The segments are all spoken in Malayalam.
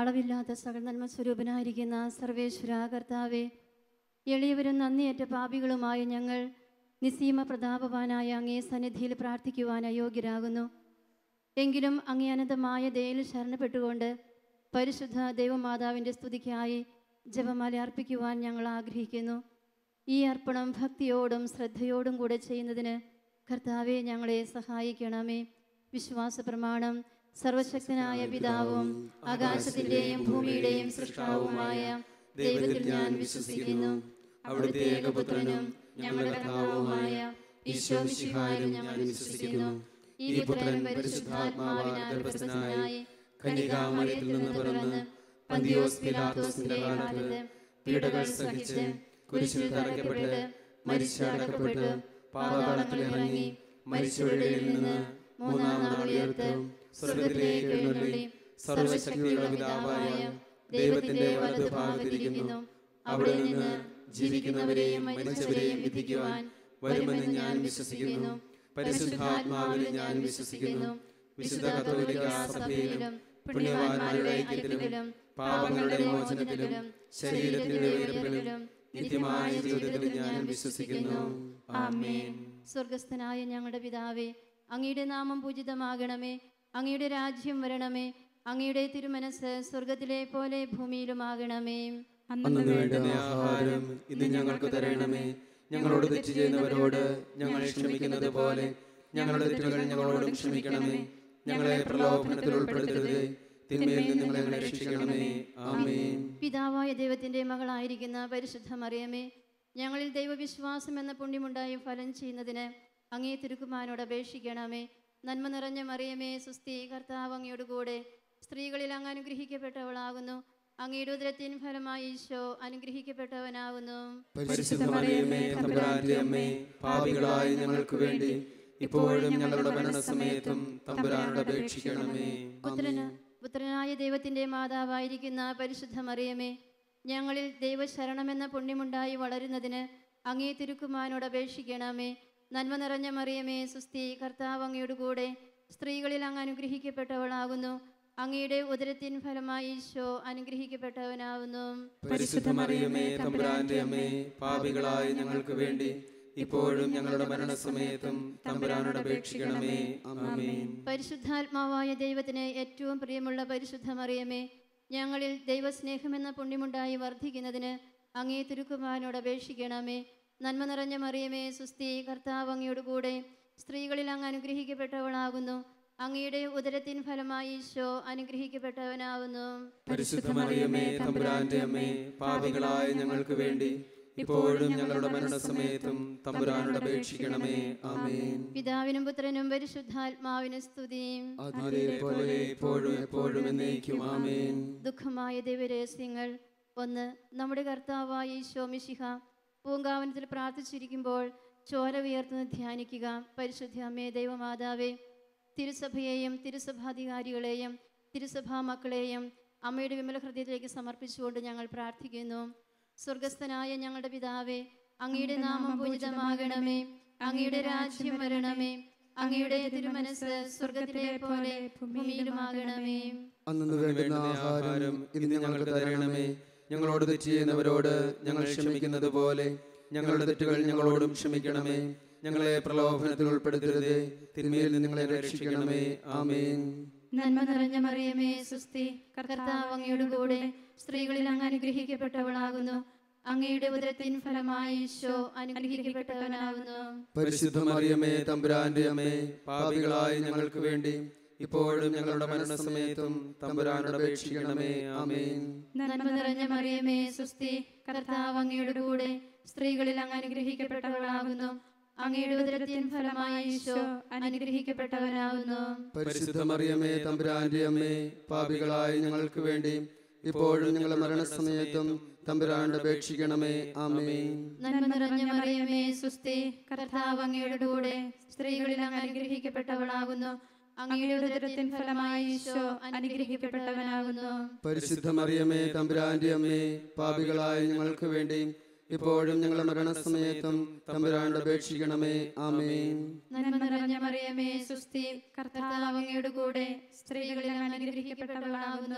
അളവില്ലാത്ത സകല നന്മ സ്വരൂപനായിരിക്കുന്ന സർവേശ്വര കർത്താവെ എളിയവരും നന്ദിയേറ്റ പാപികളുമായ ഞങ്ങൾ നിസീമ പ്രതാപവാനായ അങ്ങേ സന്നിധിയിൽ പ്രാർത്ഥിക്കുവാൻ അയോഗ്യരാകുന്നു എങ്കിലും അങ്ങേ അനന്തമായ ദയയിൽ ശരണപ്പെട്ടുകൊണ്ട് പരിശുദ്ധ ദൈവമാതാവിൻ്റെ സ്തുതിക്കായി ജപമാല അർപ്പിക്കുവാൻ ഞങ്ങൾ ആഗ്രഹിക്കുന്നു ഈ അർപ്പണം ഭക്തിയോടും ശ്രദ്ധയോടും കൂടെ ചെയ്യുന്നതിന് കർത്താവെ ഞങ്ങളെ സഹായിക്കണമേ വിശ്വാസ പ്രമാണം സർവശക്തനായ പിതാവും ആകാശത്തിൻ്റെയും ഭൂമിയുടെയും സൃഷ്ടാവുമായ ദൈവത്തിൽ ഞാൻ വിശ്വസിക്കുന്നു അവിടുത്തെ ഏകപുത്രനും ഞങ്ങളുടെ കർത്താവുമായ ഈശോ മിശിഹായിലും ഞങ്ങൾ വിശ്വസിക്കുന്നു ഈ പുത്രൻ പരിശുദ്ധാത്മാവിനാൽ ഗർഭസ്ഥനായി കന്യകാമറിയത്തിൽ നിന്ന് പിറന്ന് പന്തിയോസ് പിലാത്തോസിന്റെ കാലത്ത് പീഡകൾ സഹിച്ച് കുരിശിൽ തറയ്ക്കപ്പെട്ട് മരിച്ചടക്കപ്പെട്ട് പാതാളത്തിൽ ഇറങ്ങി മരിച്ചവരുടെ നിന്ന് മൂന്നാം നാൾ ഉയർത്ത് സ്വർഗത്തിലേക്ക് എഴുന്നള്ളി സർവശക്തിയുള്ള പിതാവായ ദൈവത്തിന്റെ വലതുഭാഗത്തിരിക്കുന്നു അവിടെ നിന്ന് ജീവിക്കുന്നവരെയും മരിച്ചവരെയും വിധിക്കുവാൻ വരുമെന്ന് ഞാൻ വിശ്വസിക്കുന്നു പരിശുദ്ധാത്മാവിൽ ഞാൻ വിശ്വസിക്കുന്നു വിശുദ്ധ കത്തോലിക്ക സഭയിലും പുണ്യവാന്മാരുടെ ഐക്യത്തിലും പാപങ്ങളുടെ മോചനത്തിലും ശരീരത്തിന്റെ ഉയർപ്പിലും നിത്യമായ ജീവിതത്തിൽ ഞാൻ വിശ്വസിക്കുന്നു ആമേൻ സ്വർഗസ്ഥനായ ഞങ്ങളുടെ പിതാവേ അങ്ങയുടെ നാമം പൂജിതമാകണമേ അങ്ങയുടെ രാജ്യം വരണമേ അങ്ങയുടെ തിരുമനസ് സ്വർഗത്തിലെ പോലെ ഭൂമിയിലുമാകണമേ അന്നു വേണ്ടുന്ന ആഹാരം ഇന്ന് ഞങ്ങൾക്ക് തരണമേ ഞങ്ങളോട് തെറ്റ് ചെയ്യുന്നവരോട് ഞങ്ങൾ ക്ഷമിക്കുന്നത് പോലെ ഞങ്ങളുടെ തെറ്റുകൾ ഞങ്ങളോടും ക്ഷമിക്കണമേ ഞങ്ങളെ പ്രലോഭനത്തിൽ ഉൾപ്പെടുത്തരുത് തിന്മയിൽ നിന്ന് ഞങ്ങളെ രക്ഷിക്കണമേ ആമേൻ പിതാവായ ദൈവത്തിന്റെ മകളായിരിക്കുന്ന പരിശുദ്ധ മറിയമേ ഞങ്ങളിൽ ദൈവവിശ്വാസം എന്ന പുണ്യമുണ്ടായി ഫലം ചെയ്യുന്നതിന് അങ്ങേ തിരുക്കുമാനോട് അപേക്ഷിക്കണമേ നന്മ നിറഞ്ഞ മറിയമേ സുസ്ഥി കർത്താവ് അങ്ങയോട് കൂടെ സ്ത്രീകളിൽ അങ്ങ് അനുഗ്രഹിക്കപ്പെട്ടവളാകുന്നു അങ്ങയുടെ ഉദരത്തിൻ ഫലമായി ഈശോ അനുഗ്രഹിക്കപ്പെട്ടവനാകുന്നു പരിശുദ്ധ മറിയമേ തമ്പുരാന്റെ അമ്മേ പാപികളായ ഞങ്ങൾക്ക് വേണ്ടി ഇപ്പോഴും ഞങ്ങളുടെ മരണസമയത്തും തമ്പുരാനോട് അപേക്ഷിക്കണമേ പുത്രന് പുത്രനായ ദൈവത്തിന്റെ മാതാവായിരിക്കുന്ന പരിശുദ്ധ മറിയമേ ഞങ്ങളിൽ ദൈവശരണമെന്ന പുണ്യമുണ്ടായി വളരുന്നതിന് അങ്ങേ തിരുക്കുമാനോട് അപേക്ഷിക്കണമേ നന്മ നിറഞ്ഞ മറിയമേ സുസ്ഥി കർത്താവ് അങ്ങയോട് കൂടെ സ്ത്രീകളിൽ അങ്ങ് അനുഗ്രഹിക്കപ്പെട്ടവളാകുന്നു അങ്ങയുടെ ഉദരത്തിൻ ഫലമായി ഈശോ അനുഗ്രഹിക്കപ്പെട്ടവനാകുന്നു പരിശുദ്ധ മറിയമേ തമ്പുരാന്റെ അമ്മേ പാപികളായ ഞങ്ങൾക്ക് വേണ്ടി ഇപ്പോഴും ഞങ്ങളുടെ മരണസമയത്തും തമ്പുരാനോട് അപേക്ഷിക്കണമേ ആമേൻ പരിശുദ്ധാത്മാവായ ദൈവത്തിന് ഏറ്റവും പ്രിയമുള്ള പരിശുദ്ധ മറിയമേ ഞങ്ങളിൽ ദൈവസ്നേഹമെന്ന പുണ്യമുണ്ടായി വർദ്ധിക്കുന്നതിന് അങ്ങേ തിരുക്കുമാരനോട് അപേക്ഷിക്കണമേ നന്മ നിറഞ്ഞ മറിയമേ സുസ്ഥി കർത്താവ് അങ്ങയോട് കൂടെ സ്ത്രീകളിൽ അങ്ങ് അനുഗ്രഹിക്കപ്പെട്ടവളാകുന്നു അങ്ങയുടെ ഉദരത്തിൻ ഫലമായി ഈശോ അനുഗ്രഹിക്കപ്പെട്ടവനാകുന്നു പരിശുദ്ധ മറിയമേ തമ്പുരാന്റെ അമ്മേ പാപികളായ ഞങ്ങൾക്ക് വേണ്ടി ഇപ്പോഴും ഞങ്ങളുടെ മരണസമയത്തും തമ്പുരാനോട് അപേക്ഷിക്കണമേ ആമേൻ പിതാവിനും പുത്രനും പരിശുദ്ധാത്മാവിനും സ്തുതിയും അതിലെ പോലെ ഇപ്പോഴും എപ്പോഴും എന്നേക്കും ആമേൻ ദുഃഖമായ ദൈവരഹസ്യങ്ങൾ ഒന്ന് നമ്മുടെ കർത്താവായ ഈശോ മിശിഹ പൂങ്കാവനത്തിൽ പ്രാർത്ഥിച്ചിരിക്കുമ്പോൾ ചോര ഉയർത്തുന്ന ധ്യാനിക്കുക പരിശുദ്ധ അമ്മേ ദൈവമാതാവേ തിരുസഭയെയും തിരുസഭാധികാരികളെയും തിരുസഭാ മക്കളെയും അമ്മയുടെ വിമല ഹൃദയത്തിലേക്ക് സമർപ്പിച്ചുകൊണ്ട് ഞങ്ങൾ പ്രാർത്ഥിക്കുന്നു സ്വർഗസ്ഥനായ ഞങ്ങളുടെ പിതാവേ അങ്ങയുടെ നാമം പൂജിതമാകണമേ അങ്ങയുടെ രാജ്യം വരണമേ അങ്ങയുടെ തിരുമനസ് സ്വർഗത്തിലെ പോലെ ഭൂമിയിലുമാകണമേ അന്നു വേണ്ടുന്ന ആഹാരം ഇന്ന് ഞങ്ങൾക്ക് തരണമേ ഞങ്ങളോട് തെറ്റ് ചെയ്യുന്നവരോട് ഞങ്ങൾ ക്ഷമിക്കുന്നത് പോലെ ഞങ്ങളുടെ തെറ്റുകൾ ഞങ്ങളോടും ക്ഷമിക്കണമേ ഞങ്ങളെ പ്രലോഭനത്തിൽ ഉൾപ്പെടുത്തരുത് തിന്മയിൽ നിന്ന് ഞങ്ങളെ രക്ഷിക്കണമേ ആമേൻ നന്മ നിറഞ്ഞ മറിയമേ സുസ്തി കർത്താവ് അങ്ങയുടെ കൂടെ സ്ത്രീകളിൽ അങ്ങ് അനുഗ്രഹിക്കപ്പെട്ടവളാകുന്നു അങ്ങയുടെ ഉദരത്തിൻ ഫലമായി ഈശോ അനുഗ്രഹിക്കപ്പെട്ടവനാകുന്നു പരിശുദ്ധ മറിയമേ തമ്പുരാന്റെ അമ്മേ പാപികളായ ഞങ്ങൾക്ക് വേണ്ടി ഇപ്പോഴും ഞങ്ങളുടെ മരണസമയത്തും തമ്പുരാനോട് അപേക്ഷിക്കണമേ ആമേൻ നന്മ നിറഞ്ഞ മറിയമേ സുസ്തി കർത്താവ് അങ്ങയുടെ കൂടെ സ്ത്രീകളിൽ അങ്ങ് അനുഗ്രഹിക്കപ്പെട്ടവളാകുന്നു അങ്ങയുടെ ഉദരത്തിൻ ഫലമായി ഈശോ അനുഗ്രഹിക്കപ്പെട്ടവനാകുന്നു പരിശുദ്ധ മറിയമേ തമ്പുരാന്റെ അമ്മേ പാപികളായ ഞങ്ങൾക്ക് വേണ്ടി ഇപ്പോഴും ഞങ്ങളുടെ മരണസമയത്തും തമ്പുരാനോട് അപേക്ഷിക്കണമേ ആമേൻ നന്മ നിറഞ്ഞ മറിയമേ സുസ്തി കർത്താവ് അങ്ങയുടെ കൂടെ സ്ത്രീകളിൽ അങ്ങ് അനുഗ്രഹിക്കപ്പെട്ടവളാകുന്നു അങ്ങയുടെ ഉദരത്തിൻ ഫലമായി ഈശോ അനുഗ്രഹിക്കപ്പെട്ടവനാകുന്നു പരിശുദ്ധ മറിയമേ തമ്പുരാന്റെ അമ്മേ പാപികളായ ഞങ്ങൾക്ക് വേണ്ടി ഇപ്പോഴും ഞങ്ങളുടെ മരണസമയത്തും തമ്പുരാനോട് അപേക്ഷിക്കണമേ ആമേൻ നന്മ നിറഞ്ഞ മറിയമേ സുസ്തി കർത്താവ് അങ്ങയുടെ കൂടെ സ്ത്രീകളിൽ അങ്ങ് അനുഗ്രഹിക്കപ്പെട്ടവളാകുന്നു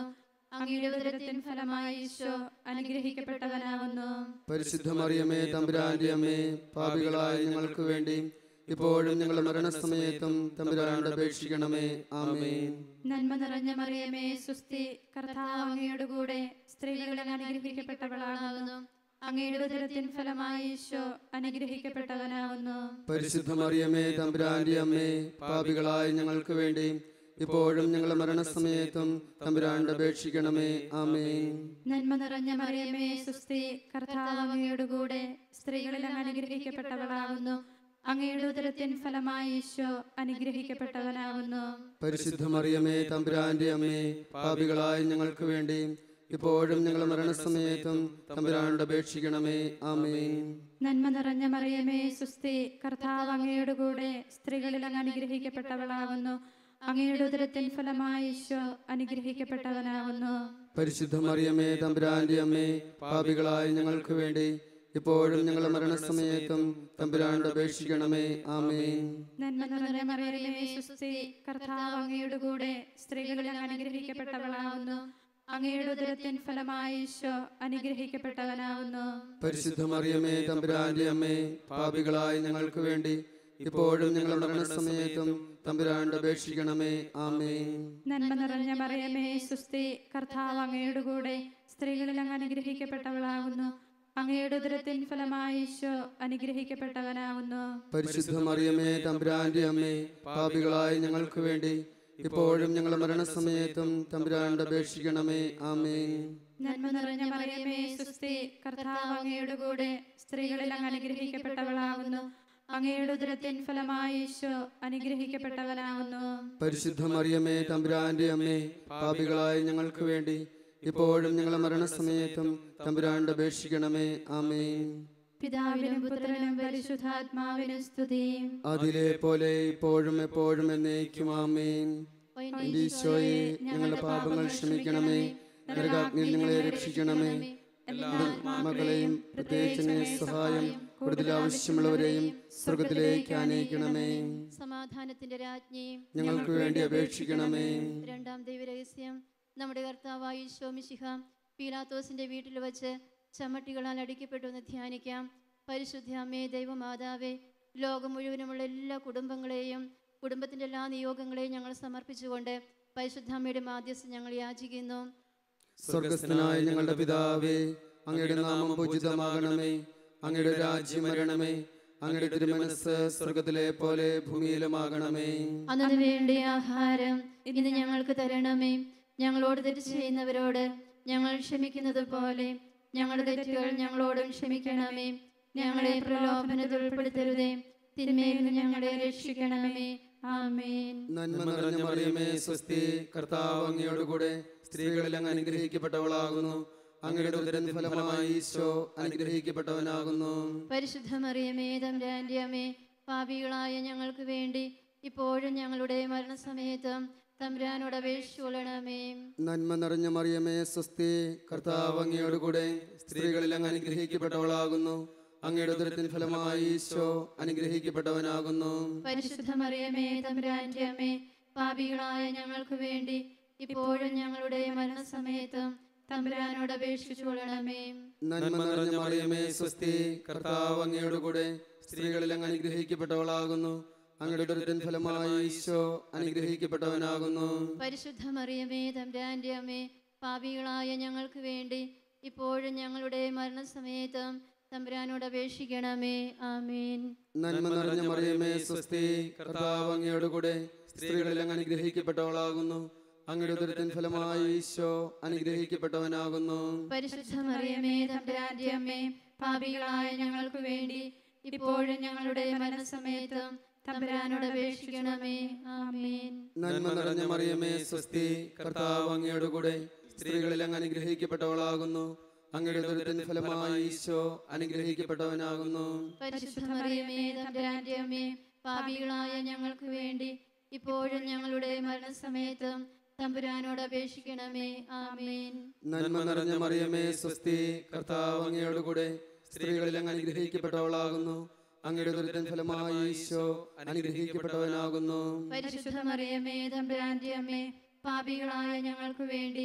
അങ്ങയുടെ ഉദരത്തിൻ ഫലമായി ഈശോ അനുഗ്രഹിക്കപ്പെട്ടവനാകുന്നു പരിശുദ്ധ മറിയമേ തമ്പുരാന്റെ അമ്മേ പാപികളായ ഞങ്ങൾക്ക് വേണ്ടി ഇപ്പോഴും ഞങ്ങളുടെ മരണസമയത്തും തമ്പുരാനോട് അപേക്ഷിക്കണമേ ആമേൻ നന്മ നിറഞ്ഞ മറിയമേ സുസ്തി കർത്താവ് അങ്ങയുടെ കൂടെ സ്ത്രീകളിൽ അനുഗ്രഹിക്കപ്പെട്ടവളാകുന്നു അങ്ങയുടെ ഉദരത്തിൻ ഫലമായി ഈശോ അനുഗ്രഹിക്കപ്പെട്ടവനാകുന്നു പരിശുദ്ധ മറിയമേ തമ്പുരാന്റെ അമ്മേ പാപികളായ ഞങ്ങൾക്ക് വേണ്ടി ഇപ്പോഴും ഞങ്ങളുടെ മരണസമയത്തും തമ്പുരാനോട് അപേക്ഷിക്കണമേ ആമേൻ നന്മ നിറഞ്ഞ മറിയമേ സുസ്തി കർത്താവ് അങ്ങയുടെ കൂടെ സ്ത്രീകളിൽ അങ്ങ് അനുഗ്രഹിക്കപ്പെട്ടവളാകുന്നു അങ്ങയുടെ ഉദരത്തിൻ ഫലമായി ഈശോ അനുഗ്രഹിക്കപ്പെട്ടവനാകുന്നു പരിശുദ്ധ മറിയമേ തമ്പുരാന്റെ അമ്മേ പാപികളായ ഞങ്ങൾക്ക് വേണ്ടി ഇപ്പോഴും ഞങ്ങളുടെ മരണസമയത്തും തമ്പുരാനോട് അപേക്ഷിക്കണമേ ആമേൻ നന്മ നിറഞ്ഞ മറിയമേ സുസ്തി കർത്താവ് അങ്ങയുടെ കൂടെ സ്ത്രീകളിൽ അങ്ങ് അനുഗ്രഹിക്കപ്പെട്ടവളാകുന്നു അങ്ങയുടെ ഉദരത്തിൻ ഫലമായി ഈശോ അനുഗ്രഹിക്കപ്പെട്ടവനാകുന്നു പരിശുദ്ധ മറിയമേ തമ്പുരാന്റെ അമ്മേ പാപികളായ ഞങ്ങൾക്ക് വേണ്ടി ഇപ്പോഴും ഞങ്ങളുടെ മരണസമയത്തും തമ്പുരാനോട് അപേക്ഷിക്കണമേ ആമേൻ നന്മ നിറഞ്ഞ മറിയമേ സുസ്തി കർത്താവ് അങ്ങയുടെ കൂടെ സ്ത്രീകളിൽ അങ്ങ് അനുഗ്രഹിക്കപ്പെട്ടവളാകുന്നു അങ്ങയുടെ ഉദരത്തിൻ ഫലമായി ഈശോ അനുഗ്രഹിക്കപ്പെട്ടവനാകുന്നു പരിശുദ്ധ മറിയമേ തമ്പുരാന്റെ അമ്മേ പാപികളായ ഞങ്ങൾക്ക് വേണ്ടി ഇപ്പോഴും ഞങ്ങളുടെ മരണസമയത്തും തമ്പുരാനോട് അപേക്ഷിക്കണമേ ആമേൻ നന്മ നിറഞ്ഞ മറിയമേ സുസ്തി കർത്താവ് അങ്ങയുടെ കൂടെ സ്ത്രീകളിൽ അങ്ങ് അനുഗ്രഹിക്കപ്പെട്ടവളാകുന്നു അങ്ങയുടെ ഉദരത്തിൻ ഫലമായി ഈശോ അനുഗ്രഹിക്കപ്പെട്ടവനാകുന്നു പരിശുദ്ധ മറിയമേ തമ്പുരാന്റെ അമ്മേ പാപികളായ ഞങ്ങൾക്ക് വേണ്ടി ഇപ്പോഴും ഞങ്ങളുടെ മരണസമയത്തും തമ്പുരാനോട് അപേക്ഷിക്കണമേ ആമേൻ നന്മ നിറഞ്ഞ മറിയമേ സുസ്തി കർത്താവ് അങ്ങയുടെ കൂടെ സ്ത്രീകളിൽ അങ്ങ് അനുഗ്രഹിക്കപ്പെട്ടവളാകുന്നു അങ്ങയുടെ ഉദരത്തിൻ ഫലമായി ഈശോ അനുഗ്രഹിക്കപ്പെട്ടവനാകുന്നു പരിശുദ്ധ മറിയമേ തമ്പുരാന്റെ അമ്മേ പാപികളായ ഞങ്ങൾക്ക് വേണ്ടി ഇപ്പോഴും ഞങ്ങളുടെ മരണസമയത്തും തമ്പുരാനോട് അപേക്ഷിക്കണമേ ആമേൻ പിതാവിനും പുത്രനും പരിശുദ്ധാത്മാവിനും സ്തുതിയും അതിലെ പോലെ ഇപ്പോഴും എപ്പോഴും എന്നേക്കും ആമേൻ എന്റെ ഈശോയെ ഞങ്ങളുടെ പാപങ്ങൾ ക്ഷമിക്കണമേ നരകാഗ്നിയിൽ ഞങ്ങളെ രക്ഷിക്കണമേ എല്ലാ മകളെയും പ്രത്യേകിച്ച് അങ്ങേ സഹായം കൂടുതൽ ആവശ്യമുള്ളവരെയും സ്വർഗത്തിലേക്ക് ആനയിക്കണമേ സമാധാനത്തിന്റെ രാജ്ഞിയും ഞങ്ങൾക്ക് വേണ്ടി അപേക്ഷിക്കണമേ രണ്ടാം ദൈവരഹസ്യം നമ്മുടെ കർത്താവായ ഈശോ മിശിഹ പീലാത്തോസിന്റെ വീട്ടിൽ വച്ച് ചമ്മട്ടികളാൽ അടിക്കപ്പെട്ടു എന്ന് ധ്യാനിക്കാം പരിശുദ്ധ അമ്മേ ദൈവമാതാവേ ലോകം മുഴുവനുമുള്ള എല്ലാ കുടുംബങ്ങളെയും കുടുംബത്തിന്റെ എല്ലാ നിയോഗങ്ങളെയും ഞങ്ങൾ സമർപ്പിച്ചുകൊണ്ട് പരിശുദ്ധ അമ്മയുടെ മാധ്യസ്ഥം ഞങ്ങൾ യാചിക്കുന്നു സ്വർഗസ്ഥനായ ഞങ്ങളുടെ പിതാവേ അങ്ങയുടെ നാമം പൂജിതമാകണമേ അങ്ങയുടെ രാജ്യം വരണമേ അങ്ങയുടെ തിരുമനസ് സ്വർഗത്തിലെ പോലെ ഭൂമിയിലുമാകണമേ അന്നു വേണ്ട ആഹാരം ഇന്ന് ഞങ്ങൾക്ക് തരണമേ ഞങ്ങളോട് തെറ്റ് ചെയ്യുന്നവരോട് ഞങ്ങൾ ക്ഷമിക്കുന്നത് പോലെ ഞങ്ങളുടെ തെറ്റുകൾ ഞങ്ങളോടും ക്ഷമിക്കണമേ ഞങ്ങളെ പ്രലോഭനത്തിൽ ഉൾപ്പെടുത്തരുതേ തിന്മയിൽ നിന്ന് ഞങ്ങളെ രക്ഷിക്കണമേ ആമേൻ നന്മ നിറഞ്ഞ മറിയമേ സ്വസ്തി കർത്താവ് അങ്ങയോട് കൂടെ സ്ത്രീകളിൽ അങ്ങ് അനുഗ്രഹിക്കപ്പെട്ടവളാകുന്നു അങ്ങയുടെ ഉദരൻ ഫലമായി ഈശോ അനുഗ്രഹിക്കപ്പെട്ടവനാകുന്നു പരിശുദ്ധ മറിയമേ തമ്പുരാന്റെ അമ്മേ പാപികളായ ഞങ്ങൾക്ക് വേണ്ടി ഇപ്പോഴും ഞങ്ങളുടെ മരണസമയത്തും തമ്പുരാനോട് അപേക്ഷിച്ചുകൊള്ളണമേ നന്മ നിറഞ്ഞ മറിയമേ സ്വസ്തി കർത്താവ് അങ്ങയോട് കൂടെ സ്ത്രീകളിൽ അങ്ങ് അനുഗ്രഹിക്കപ്പെട്ടവളാകുന്നു അങ്ങയുടെ ഉദരത്തിൻ ഫലമായി ഈശോ അനുഗ്രഹിക്കപ്പെട്ടവനാകുന്നു പരിശുദ്ധ മറിയമേ തമ്പുരാന്റെ അമ്മേ പാപികളായ ഞങ്ങൾക്ക് വേണ്ടി ഇപ്പോഴും ഞങ്ങളുടെ മരണസമയത്തും തമ്പുരാനോട് അപേക്ഷിച്ചുകൊള്ളണമേ നന്മ നിറഞ്ഞ മറിയമേ സ്വസ്തി കർത്താവ് അങ്ങയോട് കൂടെ സ്ത്രീകളിൽ അങ്ങ് അനുഗ്രഹിക്കപ്പെട്ടവളാകുന്നു അങ്ങയുടെ ഉദരത്തിൻ ഫലമായി ഈശോ അനുഗ്രഹിക്കപ്പെട്ടവനാകുന്നു പരിശുദ്ധ മറിയമേ തമ്പുരാന്റെ അമ്മേ പാപികളായ ഞങ്ങൾക്ക് വേണ്ടി ഇപ്പോഴും ഞങ്ങളുടെ മരണസമയത്തും തമ്പുരാനോട് അപേക്ഷിക്കണമേ ആമേൻ നന്മ നിറഞ്ഞ മറിയമേ സ്വസ്തി കർത്താവ് അങ്ങയോട് കൂടെ സ്ത്രീകളിൽ അങ്ങ് അനുഗ്രഹിക്കപ്പെട്ടവളാകുന്നു അങ്ങയുടെ ഉദരത്തിൻ ഫലമായി ഈശോ അനുഗ്രഹിക്കപ്പെട്ടവനാകുന്നു പരിശുദ്ധ മറിയമേ തമ്പുരാന്റെ അമ്മേ പാപികളായ ഞങ്ങൾക്ക് വേണ്ടി ഇപ്പോഴും ഞങ്ങളുടെ മരണസമയത്തും തമ്പുരാനോട് അപേക്ഷിക്കണമേ ആമേൻ നന്മ നിറഞ്ഞ മറിയമേ സ്വസ്തി കർത്താവ് അങ്ങയോട് കൂടെ സ്ത്രീകളിൽ അങ്ങ് അനുഗ്രഹിക്കപ്പെട്ടവളാകുന്നു അങ്ങയുടെ ഉദരത്തിൻ ഫലമായി ഈശോ അനുഗ്രഹിക്കപ്പെട്ടവനാകുന്നു പരിശുദ്ധ മറിയമേ തമ്പുരാന്റെ അമ്മേ പാപികളായ ഞങ്ങൾക്ക് വേണ്ടി ഇപ്പോഴും ഞങ്ങളുടെ മരണസമയത്തും തമ്പുരാനോട് അപേക്ഷിക്കണമേ ആമേൻ നന്മ നിറഞ്ഞ മറിയമേ സ്വസ്തി കർത്താവ് അങ്ങയോട് കൂടെ സ്ത്രീകളിൽ അങ്ങ് അനുഗ്രഹിക്കപ്പെട്ടവളാകുന്നു അങ്ങയുടെ ഉദരത്തിൻ ഫലമായി ഈശോ അനുഗ്രഹിക്കപ്പെട്ടവനാകുന്നു പരിശുദ്ധ മറിയമേ തമ്പുരാന്റെ അമ്മേ പാപികളായ ഞങ്ങൾക്ക് വേണ്ടി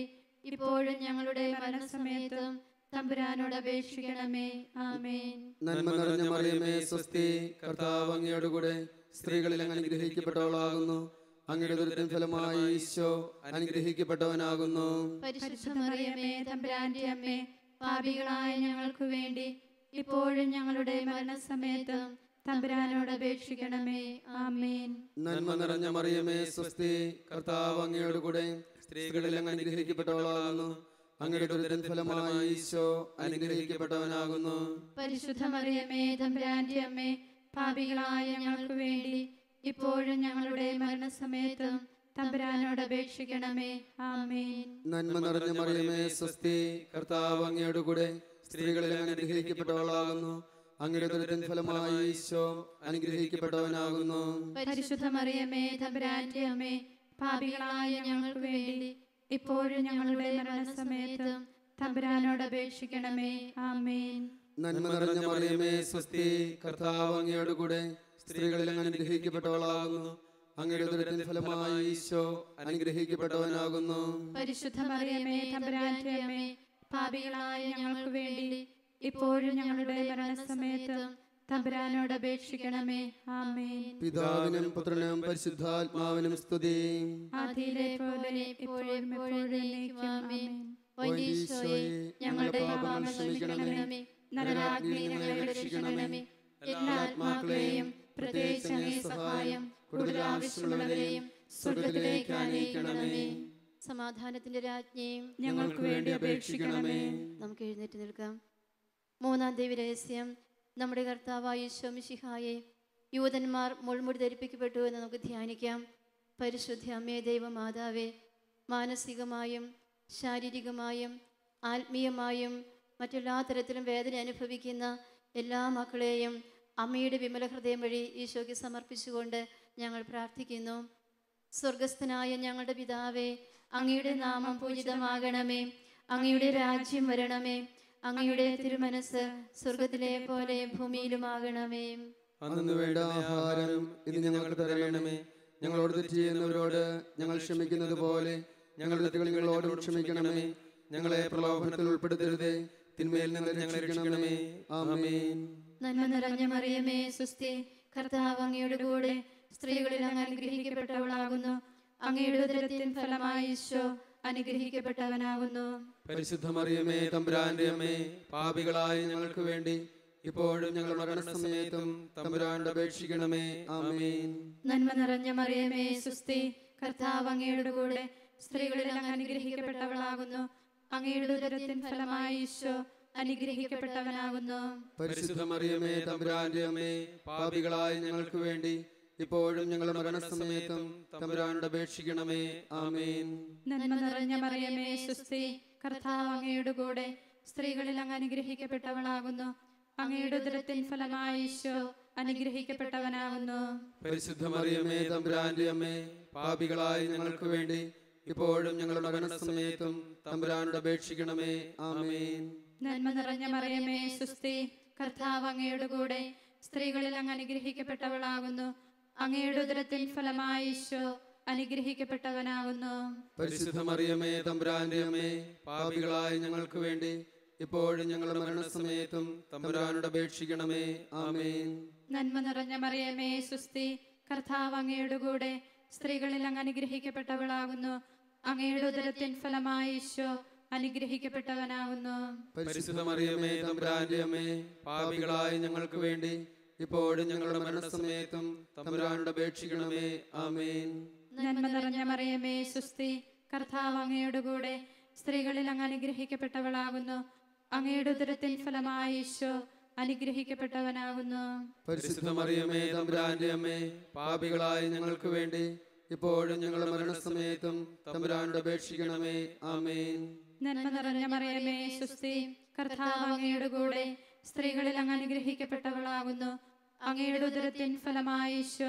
ഇപ്പോഴും ഞങ്ങളുടെ മരണസമയത്തും തമ്പുരാനോട് അപേക്ഷിക്കണമേ ആമേൻ നന്മ നിറഞ്ഞ മറിയമേ സ്വസ്തി കർത്താവ് അങ്ങയോട് കൂടെ സ്ത്രീകളിൽ അങ്ങ് അനുഗ്രഹിക്കപ്പെട്ടവളാകുന്നു അങ്ങയുടെ ദുരിതം ഫലമായി ഈശോ അനുഗ്രഹിക്കപ്പെട്ടവനാകുന്നു പരിശുദ്ധ മറിയമേ തമ്പുരാന്റെ അമ്മേ പാപികളായ ഞങ്ങൾക്ക് വേണ്ടി ഇപ്പോഴും ഞങ്ങളുടെ മരണസമയത്തും തമ്പുരാനോട് അപേക്ഷിക്കണമേ ആമേൻ നന്മ നിറഞ്ഞ മറിയമേ സ്വസ്തി കർത്താവ് അങ്ങയോട് കൂടെ സ്ത്രീകളിൽ അങ്ങ് അനുഗ്രഹിക്കപ്പെട്ടവളാകുന്നു അങ്ങയുടെ ദുരിതം ഫലമായി ഈശോ അനുഗ്രഹിക്കപ്പെട്ടവനാകുന്നു പരിശുദ്ധ മറിയമേ തമ്പുരാന്റെ അമ്മേ പാപികളായ ഞങ്ങൾക്ക് വേണ്ടി ഇപ്പോഴും ഞങ്ങളുടെ മരണസമയത്തും തമ്പുരാനോട് അപേക്ഷിക്കണമേ ആമേൻ നന്മ നിറഞ്ഞ മറിയമേ സ്വസ്തി കർത്താവ് അങ്ങയോട് കൂടെ സ്ത്രീകളിൽ അങ്ങ് അനുഗ്രഹിക്കപ്പെട്ടവളാകുന്നു അങ്ങയുടെ ദുരിതം ഫലമായി ഈശോ അനുഗ്രഹിക്കപ്പെട്ടവനാകുന്നു പരിശുദ്ധ മറിയമേ തമ്പുരാന്റെ അമ്മേ പാപികളായ ഞങ്ങൾക്ക് വേണ്ടി ഇപ്പോഴും ഞങ്ങളുടെ മരണസമയത്തും തമ്പുരാനോട് അപേക്ഷിക്കണമേ ആമേൻ നന്മ നിറഞ്ഞ മറിയമേ സ്വസ്തി കർത്താവ് അങ്ങയോട് കൂടെ സ്ത്രീകളിൽ അങ്ങ് അനുഗ്രഹിക്കപ്പെട്ടവളാകുന്നു അങ്ങയുടെ ദുരിതം ഫലമായി ഈശോ അനുഗ്രഹിക്കപ്പെട്ടവനാകുന്നു പരിശുദ്ധ മറിയമേ തമ്പുരാന്റെ അമ്മേ പാപികളായ ഞങ്ങൾക്ക് വേണ്ടി ഇപ്പോഴും ഞങ്ങളുടെ മരണസമയത്തും തമ്പുരാനോട് അപേക്ഷിക്കണമേ ആമേൻ പിതാവിനും പുത്രനും പരിശുദ്ധാത്മാവിനും സ്തുതി ആദിയിലെ പോലെ ഇപ്പോഴും എപ്പോഴും എന്നേക്കും ആമേൻ ഓ ഈശോയെ ഞങ്ങളുടെ പാപങ്ങൾ ക്ഷമിക്കണമേ നരകാഗ്നി ഞങ്ങളെ രക്ഷിക്കണമേ എല്ലാ ആത്മാക്കളെയും പ്രത്യേകിച്ച് അങ്ങേ സഹായം കൂടുതൽ ആവശ്യമുള്ളവരെയും സ്വർഗത്തിലേക്ക് ആനയിക്കണമേ സമാധാനത്തിന്റെ രാജ്ഞിയും ഞങ്ങൾക്ക് വേണ്ടി അപേക്ഷിക്കണമേ നമുക്ക് എഴുന്നേറ്റ് നിൽക്കാം മൂന്നാം ദേവി രഹസ്യം നമ്മുടെ കർത്താവായ ശോമിഷിഹായെ യൂതന്മാർ മുൾമുടി ധരിപ്പിക്കപ്പെട്ടു എന്ന് നമുക്ക് ധ്യാനിക്കാം പരിശുദ്ധ അമ്മേ ദൈവമാതാവേ മാനസികമായും ശാരീരികമായും ആത്മീയമായും മറ്റെല്ലാ തരത്തിലും വേദന അനുഭവിക്കുന്ന എല്ലാ മക്കളെയും അമ്മയുടെ വിമല ഹൃദയം വഴി ഈശോയ്ക്ക് സമർപ്പിച്ചുകൊണ്ട് ഞങ്ങൾ പ്രാർത്ഥിക്കുന്നു സ്വർഗസ്ഥനായ ഞങ്ങളുടെ പിതാവേ അങ്ങയുടെ നാമം പൂജിതമാകണമേ അങ്ങയുടെ രാജ്യം വരണമേ അങ്ങയുടെ തിരുമനസ് സ്വർഗത്തിലെ പോലെ ഭൂമിയിലുമാകണമേ അന്നു വേണ്ട ആഹാരം ഇത് ഞങ്ങൾക്ക് തരണമേ ഞങ്ങളോട് തെറ്റ് ചെയ്യുന്നവരോട് ഞങ്ങൾ ക്ഷമിക്കുന്നത് പോലെ ഞങ്ങളുടെ തെറ്റുകൾ ഞങ്ങളോടും ക്ഷമിക്കണമേ ഞങ്ങളെ പ്രലോഭനത്തിൽ ഉൾപ്പെടുത്തരുതേ തിന്മയിൽ നിന്ന് ഞങ്ങളെ രക്ഷിക്കണമേ ആമേൻ നന്മ നിറഞ്ഞ മറിയമേ സുസ്ഥി കർത്താവ് അങ്ങയുടെ കൂടെ സ്ത്രീകളിൽ അങ്ങ് അനുഗ്രഹിക്കപ്പെട്ടവളാകുന്നു അങ്ങയുടെ ഉദരത്തിൻ ഫലമായി ഈശോ അനുഗ്രഹിക്കപ്പെട്ടവനാകുന്നു പരിശുദ്ധ മറിയമേ തമ്പുരാന്റെ അമ്മേ പാപികളായ ഞങ്ങൾക്ക് വേണ്ടി ഇപ്പോഴും ഞങ്ങളുടെ മരണസമയത്തും തമ്പുരാനോട് അപേക്ഷിക്കണമേ ആമേൻ നന്മ നിറഞ്ഞ മറിയമേ സുസ്ഥി കർത്താവ് അങ്ങയുടെ കൂടെ സ്ത്രീകളിൽ അങ്ങ് അനുഗ്രഹിക്കപ്പെട്ടവളാകുന്നു അങ്ങയുടെ ഉദരത്തിൻ ഫലമായി ഈശോ അനുഗ്രഹിക്കപ്പെട്ടവനാകുന്നു പരിശുദ്ധ മറിയമേ തമ്പുരാന്റെ അമ്മേ പാപികളായ ഞങ്ങൾക്ക് വേണ്ടി ഇപ്പോഴും ഞങ്ങളുടെ മരണസമയത്തും തമ്പുരാനോട് അപേക്ഷിക്കണമേ ആമേൻ നന്മ നിറഞ്ഞ മറിയമേ സുസ്ഥി കർത്താവ് അങ്ങയുടെ കൂടെ സ്ത്രീകളിൽ അങ്ങ് അനുഗ്രഹിക്കപ്പെട്ടവളാകുന്നു അങ്ങയുടെ ഉദരത്തിൻ ഫലമായി ഈശോ അനുഗ്രഹിക്കപ്പെട്ടവനാകുന്നു പരിശുദ്ധ മറിയമേ തമ്പുരാന്റെ അമ്മേ പാപികളായ ഞങ്ങൾക്ക് വേണ്ടി ഇപ്പോഴും ഞങ്ങളുടെ മരണസമയത്തും തമ്പുരാനോട് അപേക്ഷിക്കണമേ ആമേൻ നന്മ നിറഞ്ഞ മറിയമേ സുസ്ഥി കർത്താവ് അങ്ങയുടെ കൂടെ സ്ത്രീകളിൽ അങ്ങ് അനുഗ്രഹിക്കപ്പെട്ടവളാകുന്നു അങ്ങയുടെ ഉദരത്തിൻ ഫലമായി ഈശോ അനുഗ്രഹിക്കപ്പെട്ടവനാകുന്നു പരിശുദ്ധ മറിയമേ തമ്പുരാന്റെ അമ്മേ പാപികളായ ഞങ്ങൾക്ക് വേണ്ടി ഇപ്പോഴും ഞങ്ങളുടെ മരണസമയത്തും തമ്പുരാനോട് അപേക്ഷിക്കണമേ ആമേൻ നന്മ നിറഞ്ഞ മറിയമേ സുസ്ഥി കർത്താവ് അങ്ങയുടെ കൂടെ സ്ത്രീകളിൽ അങ്ങ് അനുഗ്രഹിക്കപ്പെട്ടവളാകുന്നു അങ്ങയുടെ ഉദരത്തിൻ ഫലമായി ഈശോ അനുഗ്രഹിക്കപ്പെട്ടവനാകുന്നു പരിശുദ്ധ മറിയമേ തമ്പുരാന്റെ അമ്മേ പാപികളായ ഞങ്ങൾക്ക് വേണ്ടി ഇപ്പോഴും ഞങ്ങളുടെ മരണസമയത്തും തമ്പുരാനോട് അപേക്ഷിക്കണമേ ആമേൻ നന്മ നിറഞ്ഞ മറിയമേ സുസ്ഥി കർത്താവ് അങ്ങയുടെ കൂടെ സ്ത്രീകളിൽ അങ്ങ് അനുഗ്രഹിക്കപ്പെട്ടവളാകുന്നു അങ്ങയുടെ ഉദരത്തിൻ ഫലമായി ഈശോ അനുഗ്രഹിക്കപ്പെട്ടവനാകുന്നു പരിശുദ്ധ മറിയമേ തമ്പുരാന്റെ അമ്മേ പാപികളായ ഞങ്ങൾക്ക് വേണ്ടി ഇപ്പോഴും ഞങ്ങളുടെ മരണസമയത്തും തമ്പുരാനോട് അപേക്ഷിക്കണമേ ആമേൻ നന്മ നിറഞ്ഞ മറിയമേ സുസ്ഥി കർത്താവ് അങ്ങയുടെ കൂടെ സ്ത്രീകളിൽ അങ്ങ് അനുഗ്രഹിക്കപ്പെട്ടവളാകുന്നു അങ്ങയുടെ ഉദരത്തിൻ ഫലമായി ഈശോ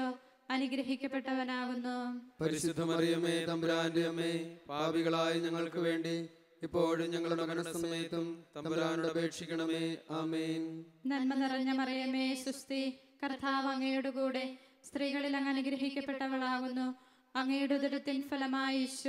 അനുഗ്രഹിക്കപ്പെട്ടവനാകുന്നു പരിശുദ്ധ മറിയമേ തമ്പുരാന്റെ അമ്മേ പാപികളായ ഞങ്ങൾക്ക് വേണ്ടി ഇപ്പോഴും ഞങ്ങളുടെ മരണസമയത്തും തമ്പുരാനോട് അപേക്ഷിക്കണമേ ആമേൻ നന്മ നിറഞ്ഞ മറിയമേ സുസ്ഥി കർത്താവ് അങ്ങയുടെ കൂടെ സ്ത്രീകളിൽ അങ്ങ് അനുഗ്രഹിക്കപ്പെട്ടവളാകുന്നു അങ്ങയുടെ ഉദരത്തിൻ ഫലമായി ഈശോ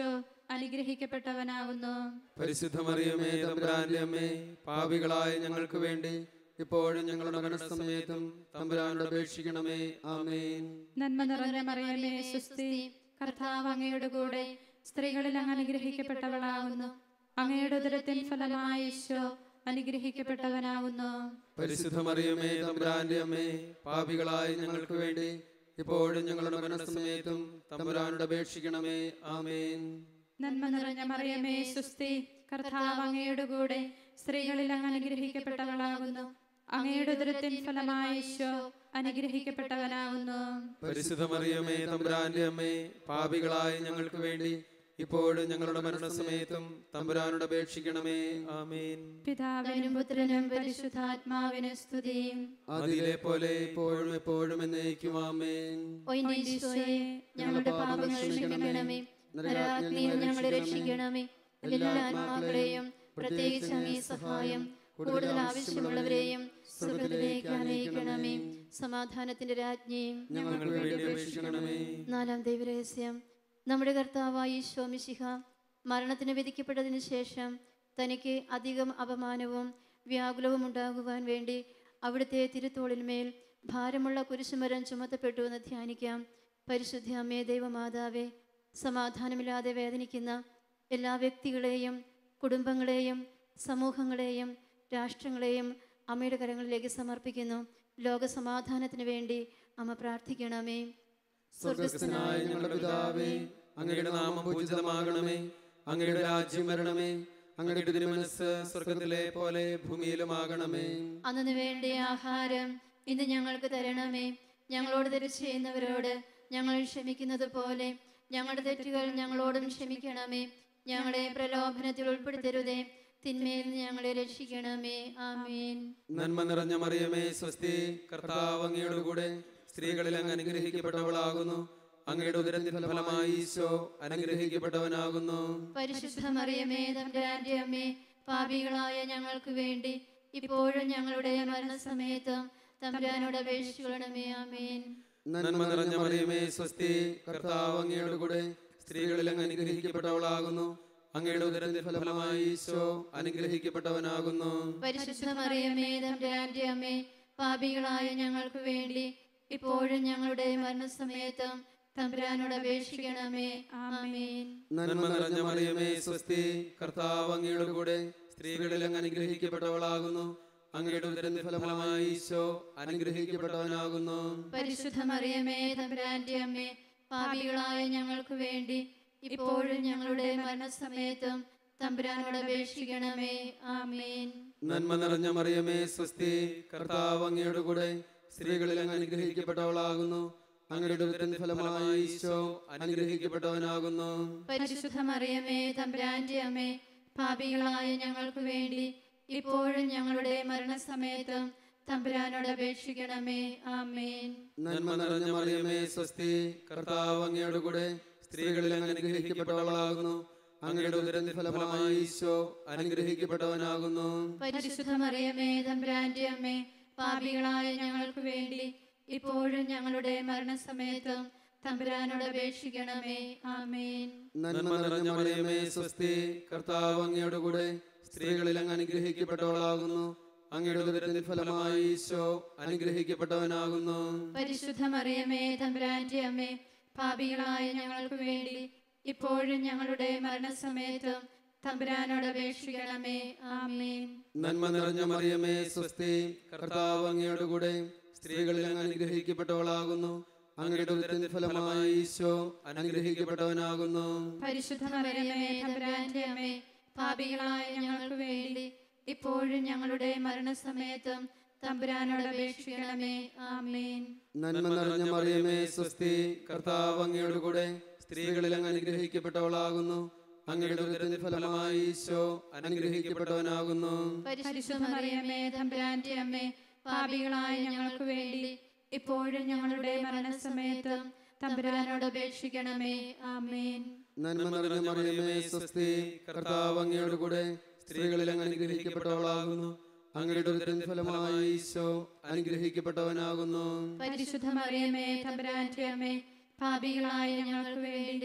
അനുഗ്രഹിക്കപ്പെട്ടവനാകുന്നു പരിശുദ്ധ മറിയമേ തമ്പുരാന്റെ അമ്മേ പാപികളായ ഞങ്ങൾക്ക് വേണ്ടി ഇപ്പോഴും ഞങ്ങളുടെ മരണസമയത്തും തമ്പുരാനോട് അപേക്ഷിക്കണമേ ആമേൻ നന്മ നിറഞ്ഞ മറിയമേ സുസ്തി കർത്താവ് അങ്ങയുടെ കൂടെ സ്ത്രീകളിൽ അങ്ങ് അനുഗ്രഹിക്കപ്പെട്ടവളാകുന്നു അങ്ങയുടെ ഉദരത്തിൻ ഫലമായ ഈശോ അനുഗ്രഹിക്കപ്പെട്ടവനാകുന്നു പരിശുദ്ധ മറിയമേ തമ്പുരാന്റെ അമ്മേ പാപികളായ ഞങ്ങൾക്ക് വേണ്ടി ഇപ്പോഴും ഞങ്ങളുടെ മരണസമയത്തും തമ്പുരാനോട് അപേക്ഷിക്കണമേ ആമേൻ നന്മ നിറഞ്ഞ മറിയമേ സുസ്തി കർത്താവ് അങ്ങയുടെ കൂടെ സ്ത്രീകളിൽ അങ്ങ് അനുഗ്രഹിക്കപ്പെട്ടവളാകുന്നു അങ്ങയുടെ ഉദരത്തിൻ ഫലമായ ഈശോ അനുഗ്രഹിക്കപ്പെട്ടവനാകുന്നു പരിശുദ്ധ മറിയമേ തമ്പുരാന്റെ അമ്മേ പാപികളായ ഞങ്ങൾക്ക് വേണ്ടി ഇപ്പോഴും ഞങ്ങളുടെ മരണസമയത്തും തമ്പുരാനോട് അപേക്ഷിക്കണമേ ആമേൻ പിതാവിനും പുത്രനും പരിശുദ്ധാത്മാവിനും സ്തുതിയും അതിലെ പോലെ ഇപ്പോഴും എപ്പോഴും എന്നേക്കും ആമേൻ ഈശോയെ ഞങ്ങളുടെ പാപങ്ങൾ ക്ഷമിക്കണമേ നരകാഗ്നിയിൽ ഞങ്ങളെ രക്ഷിക്കണമേ എല്ലാ ആത്മാക്കളെയും പ്രത്യേകിച്ച് അങ്ങേ സഹായം കൂടുതൽ ആവശ്യമുള്ളവരെയും സ്വർഗത്തിലേക്ക് അനയിക്കണമേ സമാധാനത്തിന്റെ രാജ്ഞിയും ഞങ്ങൾക്ക് വേണ്ടി അപേക്ഷിക്കണമേ നാലാം ദൈവരഹസ്യം നമ്മുടെ കർത്താവായ ഈശോ മിശിഹ മരണത്തിന് വിധിക്കപ്പെട്ടതിന് ശേഷം തനിക്ക് അധികം അപമാനവും വ്യാകുലവും ഉണ്ടാകുവാൻ വേണ്ടി അവിടുത്തെ തിരുത്തോളിന്മേൽ ഭാരമുള്ള കുരിശുമരം ചുമത്തപ്പെട്ടു എന്ന് ധ്യാനിക്കാം പരിശുദ്ധ അമ്മേ ദൈവമാതാവേ സമാധാനമില്ലാതെ വേദനിക്കുന്ന എല്ലാ വ്യക്തികളെയും കുടുംബങ്ങളെയും സമൂഹങ്ങളെയും രാഷ്ട്രങ്ങളെയും അമ്മയുടെ കരങ്ങളിലേക്ക് സമർപ്പിക്കുന്നു ലോക സമാധാനത്തിന് വേണ്ടി അമ്മ പ്രാർത്ഥിക്കണമേ സ്വർഗസ്ഥനായ ഞങ്ങളുടെ പിതാവേ അങ്ങയുടെ നാമം പൂജിതമാകണമേ അങ്ങയുടെ രാജ്യം വരണമേ അങ്ങയുടെ തിരുമനസ് സ്വർഗത്തിലെ പോലെ ഭൂമിയിലുമാകണമേ അന്നു വേണ്ടിയ ആഹാരം ഇന്ന് ഞങ്ങൾക്ക് തരണമേ ഞങ്ങളോട് തെറ്റ് ചെയ്യുന്നവരോട് ഞങ്ങൾ ക്ഷമിക്കുന്നത് പോലെ ഞങ്ങളുടെ തെറ്റുകൾ ഞങ്ങളോടും ക്ഷമിക്കണമേ ഞങ്ങളെ പ്രലോഭനത്തിൽ ഉൾപ്പെടുത്തരുതേ തിന്മയിൽ നിന്ന് ഞങ്ങളെ രക്ഷിക്കണമേ ആമേൻ നന്മ നിറഞ്ഞ മറിയമേ സ്വസ്തി കർത്താവ് അങ്ങയുടെ കൂടെ സ്ത്രീകളിൽ അങ്ങ് അനുഗ്രഹിക്കപ്പെട്ടവളാകുന്നു അങ്ങയുടെ ഉദരത്തിൻ ഫലമായി ഈശോ അനുഗ്രഹിക്കപ്പെട്ടവനാകുന്നു പരിശുദ്ധ മറിയമേ തമ്പുരാന്റെ അമ്മേ പാപികളായ ഞങ്ങൾക്ക് വേണ്ടി ഇപ്പോഴും ഞങ്ങളുടെ മരണസമയത്തും തമ്പുരാനോട് അപേക്ഷിക്കണമേ ആമേൻ നന്മ നിറഞ്ഞ മറിയമേ സ്വസ്തി കർത്താവ് അങ്ങയുടെ കൂടെ സ്ത്രീകളിൽ അങ്ങ് അനുഗ്രഹിക്കപ്പെട്ടവളാകുന്നു അങ്ങയുടെ ഉദരത്തിൻ ഫലമായി ഈശോ അനുഗ്രഹിക്കപ്പെട്ടവനാകുന്നു പരിശുദ്ധ മറിയമേ തമ്പുരാന്റെ അമ്മേ പാപികളായ ഞങ്ങൾക്ക് വേണ്ടി ഇപ്പോഴും ഞങ്ങളുടെ മരണസമയത്തും തമ്പുരാനോട് അപേക്ഷിക്കണമേ ആമേൻ നന്മ നിറഞ്ഞ മറിയമേ സ്വസ്തി കർത്താവ് അങ്ങയുടെ കൂടെ സ്ത്രീകളിൽ അങ്ങ് അനുഗ്രഹിക്കപ്പെട്ടവളാകുന്നു അങ്ങയുടെ ഉദരത്തിൻ ഫലമായി ഈശോ അനുഗ്രഹിക്കപ്പെട്ടവനാകുന്നു പരിശുദ്ധ മറിയമേ തമ്പുരാന്റെ അമ്മേ പാപികളായ ഞങ്ങൾക്ക് വേണ്ടി ഇപ്പോഴും ഞങ്ങളുടെ മരണസമയത്തും തമ്പുരാനോട് അപേക്ഷിക്കണമേ ആമേൻ നന്മ നിറഞ്ഞ മറിയമേ സ്വസ്തി കർത്താവ് അങ്ങയുടെ കൂടെ സ്ത്രീകളിൽ അങ്ങ് അനുഗ്രഹിക്കപ്പെട്ടവളാകുന്നു അങ്ങയുടെ ഉദരത്തിൻ ഫലമായി ഈശോ അനുഗ്രഹിക്കപ്പെട്ടവനാകുന്നു പരിശുദ്ധ മറിയമേ തമ്പുരാന്റെ അമ്മേ പാപികളായ ഞങ്ങൾക്ക് വേണ്ടി ഇപ്പോഴും ഞങ്ങളുടെ മരണസമയത്തും തമ്പുരാനോട് അപേക്ഷിക്കണമേ ആമേൻ നന്മ നിറഞ്ഞ മറിയമേ സ്വസ്തി കർത്താവ് അങ്ങയുടെ കൂടെ സ്ത്രീകളിൽ അങ്ങ് അനുഗ്രഹിക്കപ്പെട്ടവളാകുന്നു അങ്ങയുടെ ഉദരത്തിൻ ഫലമായി ഈശോ അനുഗ്രഹിക്കപ്പെട്ടവനാകുന്നു പരിശുദ്ധ മറിയമേ തമ്പുരാന്റെ അമ്മേ പാപികളായ ഞങ്ങൾക്ക് വേണ്ടി ഇപ്പോഴും ഞങ്ങളുടെ മരണസമയത്തും തമ്പുരാനോട് അപേക്ഷിക്കണമേ ആമേൻ നന്മ നിറഞ്ഞ മറിയമേ സ്വസ്തി കർത്താവ് അങ്ങയുടെ കൂടെ സ്ത്രീകളിൽ അങ്ങ് അനുഗ്രഹിക്കപ്പെട്ടവളാകുന്നു അങ്ങയുടെ ഉദരത്തിൻ ഫലമായി ഈശോ അനുഗ്രഹിക്കപ്പെട്ടവനാകുന്നു പരിശുദ്ധ മറിയമേ തമ്പുരാന്റെ അമ്മേ പാപികളായ ഞങ്ങൾക്ക് വേണ്ടി ഇപ്പോഴും ഞങ്ങളുടെ മരണസമയത്തും തമ്പുരാനോട് അപേക്ഷിക്കണമേ ആമേൻ നന്മ നിറഞ്ഞ മറിയമേ സ്വസ്തി കർത്താവ് അങ്ങയുടെ കൂടെ സ്ത്രീകളിൽ അങ്ങ് അനുഗ്രഹിക്കപ്പെട്ടവളാകുന്നു അങ്ങയുടെ ഉദരത്തിൻ ഫലമായി ഈശോ അനുഗ്രഹിക്കപ്പെട്ടവനാകുന്നു പരിശുദ്ധ മറിയമേ തമ്പുരാന്റെ അമ്മേ പാപികളായ ഞങ്ങൾക്ക് വേണ്ടി ഇപ്പോഴും ഞങ്ങളുടെ മരണസമയത്തും തമ്പുരാനോട് അപേക്ഷിക്കണമേ ആമേൻ നന്മ നിറഞ്ഞ മറിയമേ സ്വസ്തി കർത്താവ് അങ്ങയുടെ കൂടെ സ്ത്രീകളിൽ അങ്ങ് അനുഗ്രഹിക്കപ്പെട്ടവളാകുന്നു അങ്ങയുടെ ഉദരത്തിൻ ഫലമായി ഈശോ അനുഗ്രഹിക്കപ്പെട്ടവനാകുന്നു പരിശുദ്ധ മറിയമേ തമ്പുരാന്റെ അമ്മേ പാപികളായ ഞങ്ങൾക്ക് വേണ്ടി ഇപ്പോഴും ഞങ്ങളുടെ മരണസമയത്തും തമ്പുരാനോട് അപേക്ഷിക്കണമേ ആമേൻ നന്മ നിറഞ്ഞ മറിയമേ സ്വസ്തി കർത്താവ് അങ്ങയുടെ കൂടെ സ്ത്രീകളിൽ അങ്ങ് അനുഗ്രഹിക്കപ്പെട്ടവളാകുന്നു അങ്ങയുടെ ഉദരത്തിൻ ഫലമായി ഈശോ അനുഗ്രഹിക്കപ്പെട്ടവനാകുന്നു പരിശുദ്ധ മറിയമേ തമ്പുരാന്റെ അമ്മേ പാപികളായ ഞങ്ങൾക്ക് വേണ്ടി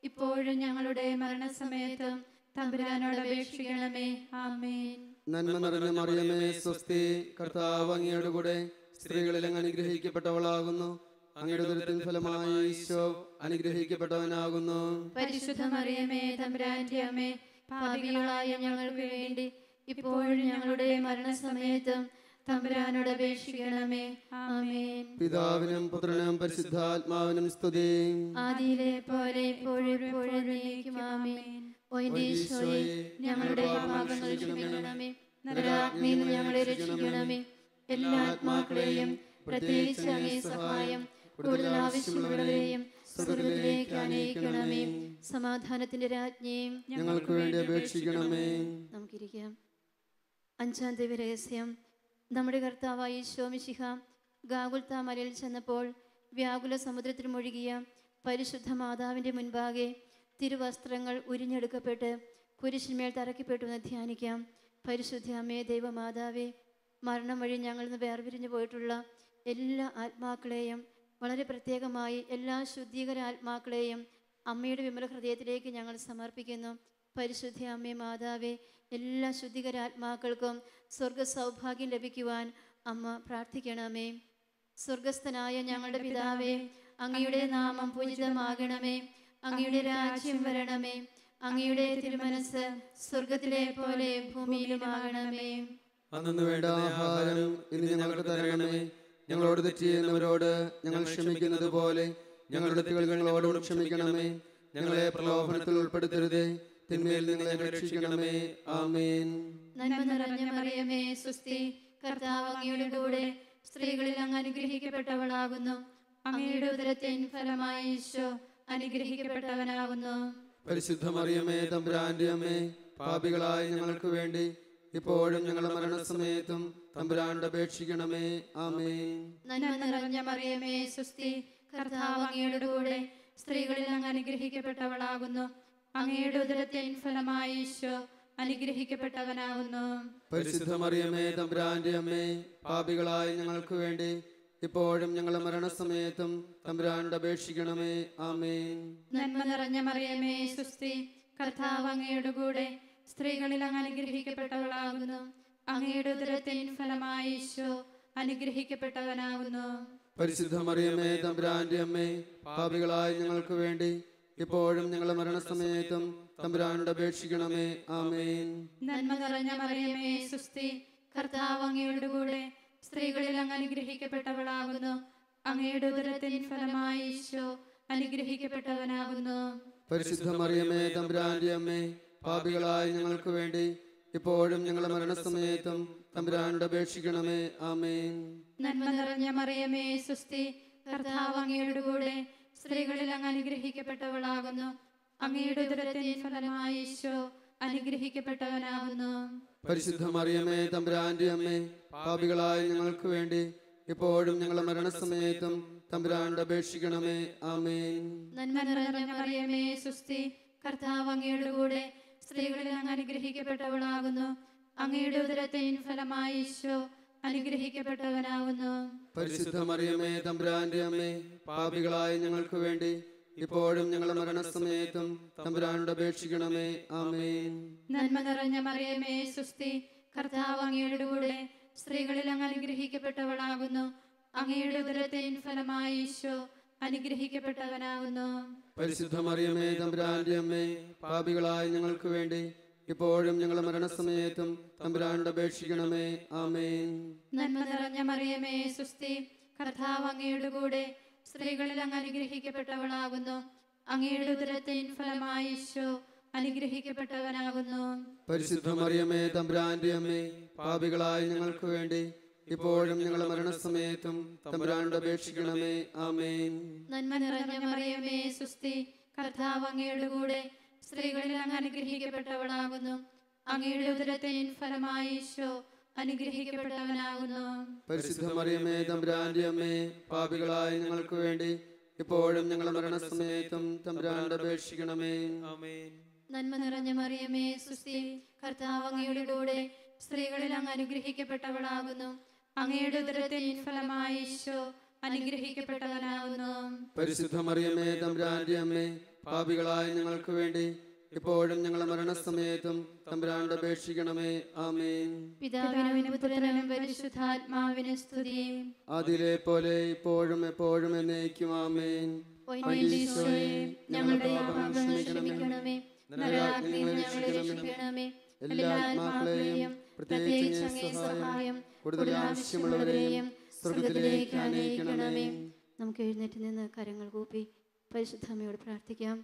ഇപ്പോഴും ഞങ്ങളുടെ മരണസമയത്തും തമ്പുരാനോട് അപേക്ഷിക്കണമേ ആമേൻ നന്മ നിറഞ്ഞ മറിയമേ സ്വസ്തി കർത്താവ് അങ്ങയുടെ കൂടെ സ്ത്രീകളിൽ അങ്ങ് അനുഗ്രഹിക്കപ്പെട്ടവളാകുന്നു അങ്ങയുടെ ദുരിതത്തിൻ ഫലമായി ഈശോ അനുഗ്രഹിക്കപ്പെട്ടവനാകുന്നു പരിശുദ്ധ മറിയമേ തമ്പുരാന്റെ അമ്മേ പാപികളായ ഞങ്ങൾക്ക് വേണ്ടി ഇപ്പോഴും ഞങ്ങളുടെ മരണസമയത്തും തമ്പുരാനോട് അപേക്ഷിക്കണമേ ആമേൻ പിതാവിനും പുത്രനും പരിശുദ്ധാത്മാവിനും സ്തുതി ആദിയിലെ പോലെ ഇപ്പോഴും എപ്പോഴും നീക്കും ആമേൻ ഓ എന്റെ ഈശോയെ ഞങ്ങളുടെ പാപങ്ങൾ ക്ഷമിക്കണമേ നരകാഗ്നിയിൽ നിന്ന് ഞങ്ങളെ രക്ഷിക്കണമേ എല്ലാ ആത്മാക്കളെയും പ്രത്യേകിച്ച് അങ്ങേ സഹായം കൂടുതൽ ആവശ്യമുള്ളവരെയും സ്വർഗത്തിലേക്ക് അനയിക്കണമേ സമാധാനത്തിന്റെ രാജ്ഞിയും ഞങ്ങൾക്ക് വേണ്ടി അപേക്ഷിക്കണമേ നമുക്കിരിക്കാം അഞ്ചാം ദിവ്യ രഹസ്യം നമ്മുടെ കർത്താവായ ഈശോമിശിഹ ഗാകുൽത്ത മലയിൽ ചെന്നപ്പോൾ വ്യാകുല സമുദ്രത്തിൽ മുഴുകിയ പരിശുദ്ധ മാതാവിൻ്റെ മുൻപാകെ തിരുവസ്ത്രങ്ങൾ ഉരിഞ്ഞെടുക്കപ്പെട്ട് കുരിശിന്മേൽ തറയ്ക്കപ്പെട്ടു എന്ന് ധ്യാനിക്കാം പരിശുദ്ധ അമ്മേ ദൈവമാതാവേ മരണം വഴി ഞങ്ങളിൽ നിന്ന് വേർപിരിഞ്ഞു പോയിട്ടുള്ള എല്ലാ ആത്മാക്കളെയും വളരെ പ്രത്യേകമായി എല്ലാ ശുദ്ധീകര ആത്മാക്കളെയും അമ്മയുടെ വിമല ഹൃദയത്തിലേക്ക് ഞങ്ങൾ സമർപ്പിക്കുന്നു പരിശുദ്ധ അമ്മേ മാതാവേ എല്ലാ ശുദ്ധികരാത്മാക്കൾക്കും സ്വർഗ സൗഭാഗ്യം ലഭിക്കുവാൻ അമ്മ പ്രാർത്ഥിക്കണമേ സ്വർഗസ്ഥനായ ഞങ്ങളുടെ പിതാവേ അങ്ങയുടെ നാമം പൂജിതമാകണമേ അങ്ങയുടെ രാജ്യം വരണമേ അങ്ങയുടെ തിരുമനസ് സ്വർഗത്തിലെ പോലെ ഭൂമിയിലുമാകണമേ അന്നു വേണ്ട ആഹാരം ഇന്ന് ഞങ്ങൾക്ക് തരണമേ ഞങ്ങളോട് തെറ്റ് ചെയ്യുന്നവരോട് ഞങ്ങൾ ക്ഷമിക്കുന്നത് പോലെ ഞങ്ങളുടെ തെറ്റുകൾ ഞങ്ങളോടും ക്ഷമിക്കണമേ ഞങ്ങളെ പ്രലോഭനത്തിൽ ഉൾപ്പെടുത്തരുതേ തിന്മയിൽ നിന്ന് ഞങ്ങളെ രക്ഷിക്കണമേ ആമേൻ നന്മ നിറഞ്ഞ മറിയമേ സുസ്തി കർത്താവ് അങ്ങയുടെ കൂടെ സ്ത്രീകളിൽ അങ്ങ് അനുഗ്രഹിക്കപ്പെട്ടവളാകുന്നു അങ്ങയുടെ ഉദരത്തിൻ ഫലമായി ഈശോ അനുഗ്രഹിക്കപ്പെട്ടവനാകുന്നു പരിശുദ്ധ മറിയമേ തമ്പുരാന്റെ അമ്മേ പാപികളായ ഞങ്ങൾക്ക് വേണ്ടി ഇപ്പോഴും ഞങ്ങളുടെ മരണസമയത്തും തമ്പുരാനോട് അപേക്ഷിക്കണമേ ആമേൻ നന്മ നിറഞ്ഞ മറിയമേ സുസ്തി കർത്താവ് അങ്ങയുടെ കൂടെ സ്ത്രീകളിൽ അങ്ങ് അനുഗ്രഹിക്കപ്പെട്ടവളാകുന്നു അങ്ങയുടെ ഉദരത്തിൻ ഫലമായി ഈശോ അനുഗ്രഹിക്കപ്പെട്ടവനാകുന്നു പരിശുദ്ധ മറിയമേ തമ്പുരാന്റെ അമ്മേ പാപികളായ ഞങ്ങൾക്ക് വേണ്ടി ഇപ്പോഴും ഞങ്ങളുടെ മരണസമയത്തും തമ്പുരാനോട് അപേക്ഷിക്കണമേ ആമേൻ നന്മ നിറഞ്ഞ മറിയമേ സുസ്തി കർത്താവ് അങ്ങയുടെ കൂടെ സ്ത്രീകളിൽ അങ്ങ് അനുഗ്രഹിക്കപ്പെട്ടവളാകുന്നു അങ്ങയുടെ ഉദരത്തിൻ ഫലമായി ഈശോ അനുഗ്രഹിക്കപ്പെട്ടവനാകുന്നു പരിശുദ്ധ മറിയമേ തമ്പുരാന്റെ അമ്മേ പാപികളായ ഞങ്ങൾക്ക് വേണ്ടി ഇപ്പോഴും ഞങ്ങളുടെ മരണസമയത്തും തമ്പുരാനോട് അപേക്ഷിക്കണമേ ആമേൻ നന്മ നിറഞ്ഞ മറിയമേ സുസ്തി കർത്താവ് അങ്ങയുടെ കൂടെ സ്ത്രീകളിൽ അങ്ങ് അനുഗ്രഹിക്കപ്പെട്ടവളാകുന്നു അങ്ങയുടെ ഉദരത്തിൻ ഫലമായി ഈശോ അനുഗ്രഹിക്കപ്പെട്ടവനാകുന്നു പരിശുദ്ധ മറിയമേ തമ്പുരാന്റെ അമ്മേ പാപികളായ ഞങ്ങൾക്ക് വേണ്ടി ഇപ്പോഴും ഞങ്ങളുടെ മരണസമയത്തും തമ്പുരാനോട് അപേക്ഷിക്കണമേ ആമേൻ നന്മ നിറഞ്ഞ മറിയമേ സുസ്തി കർത്താവ് അങ്ങയുടെ കൂടെ സ്ത്രീകളിൽ അങ്ങ് അനുഗ്രഹിക്കപ്പെട്ടവളാകുന്നു അങ്ങയുടെ ഉദരത്തിൻ ഫലമായി ഈശോ അനുഗ്രഹിക്കപ്പെട്ടവനാകുന്നു പരിശുദ്ധ മറിയമേ തമ്പുരാന്റെ അമ്മേ പാപികളായ ഞങ്ങൾക്ക് വേണ്ടി ഇപ്പോഴും ഞങ്ങളുടെ മരണസമയത്തും തമ്പുരാനോട് അപേക്ഷിക്കണമേ ആമേൻ നന്മ നിറഞ്ഞ മറിയമേ സുസ്തി കർത്താവ് അങ്ങയുടെ കൂടെ സ്ത്രീകളിൽ അങ്ങ് അനുഗ്രഹിക്കപ്പെട്ടവളാകുന്നു അങ്ങയുടെ ഉദരത്തിൻ ഫലമായി ഈശോ അനുഗ്രഹിക്കപ്പെട്ടവനാകുന്നു പരിശുദ്ധ മറിയമേ തമ്പുരാന്റെ അമ്മേ പാപികളായ ഞങ്ങൾക്ക് വേണ്ടി ഇപ്പോഴും ഞങ്ങളുടെ മരണസമയത്തും തമ്പുരാനോട് അപേക്ഷിക്കണമേ ആമേൻ നന്മ നിറഞ്ഞ മറിയമേ സുസ്തി കർത്താവ് അങ്ങയുടെ കൂടെ സ്ത്രീകളിൽ അങ്ങ് അനുഗ്രഹിക്കപ്പെട്ടവളാകുന്നു അങ്ങയുടെ ഉദരത്തിൻ ഫലമായി ഈശോ അനുഗ്രഹിക്കപ്പെട്ടവനാകുന്നു പരിശുദ്ധ മറിയമേ തമ്പുരാന്റെ അമ്മേ പാപികളായ ഞങ്ങൾക്ക് വേണ്ടി ഇപ്പോഴും ഞങ്ങളുടെ മരണസമയത്തും തമ്പുരാനോട് അപേക്ഷിക്കണമേ ആമേൻ നന്മ നിറഞ്ഞ മറിയമേ സുസ്തി കർത്താവ് അങ്ങയുടെ കൂടെ സ്ത്രീകളിൽ അങ്ങ് അനുഗ്രഹിക്കപ്പെട്ടവളാകുന്നു അങ്ങയുടെ ഉദരത്തിൻ ഫലമായി ഈശോ അനുഗ്രഹിക്കപ്പെട്ടവനാകുന്നു പരിശുദ്ധ മറിയമേ തമ്പുരാന്റെ അമ്മേ പാപികളായ ഞങ്ങൾക്ക് വേണ്ടി ഇപ്പോഴും ഞങ്ങളുടെ മരണസമയത്തും തമ്പുരാനോട് അപേക്ഷിക്കണമേ ആമേൻ നന്മ നിറഞ്ഞ മറിയമേ സുസ്തി കർത്താവ് അങ്ങയുടെ കൂടെ സ്ത്രീകളിൽ അങ്ങ് അനുഗ്രഹിക്കപ്പെട്ടവളാകുന്നു അങ്ങയുടെ ഉദരത്തിൻ ഫലമായി ഈശോ അനുഗ്രഹിക്കപ്പെട്ടവനാകുന്നു പരിശുദ്ധ മറിയമേ തമ്പുരാന്റെ അമ്മേ പാപികളായ ഞങ്ങൾക്ക് വേണ്ടി ഇപ്പോഴും ഞങ്ങളുടെ മരണസമയത്തും തമ്പുരാനോട് അപേക്ഷിക്കണമേ ആമേൻ നന്മ നിറഞ്ഞ മറിയമേ സുസ്തി കർത്താവ് അങ്ങയുടെ കൂടെ സ്ത്രീകളിൽ അങ്ങ് അനുഗ്രഹിക്കപ്പെട്ടവളാകുന്നു അങ്ങയുടെ ഉദരത്തിൻ ഫലമായി ഈശോ അനുഗ്രഹിക്കപ്പെട്ടവനാകുന്നു പരിശുദ്ധ മറിയമേ തമ്പുരാന്റെ അമ്മേ പാപികളായ ഞങ്ങൾക്ക് വേണ്ടി ഇപ്പോഴും ഞങ്ങളുടെ മരണസമയത്തും തമ്പുരാനോട് അപേക്ഷിക്കണമേ ആമേൻ പിതാവിനും പുത്രനും പരിശുദ്ധാത്മാവിനും സ്തുതിയും അതിലെ പോലെ ഇപ്പോഴും എപ്പോഴും എന്നേക്കും ആമേൻ ഈശോയെ ഞങ്ങളുടെ പാപങ്ങൾ ക്ഷമിക്കണമേ നരകാഗ്നിയിൽ ഞങ്ങളെ രക്ഷിക്കണമേ എല്ലാ ആത്മാക്കളെയും പ്രത്യേകിച്ച് അങ്ങേ സഹായം കൂടുതൽ ആവശ്യമുള്ളവരെയും സ്വർഗത്തിലേക്ക് അനയിക്കണമേ നമുക്ക് എഴുന്നേറ്റ് നിന്ന് കരങ്ങൾ കൂപ്പി പരിശുദ്ധമ്മയോട് പ്രാർത്ഥിക്കാം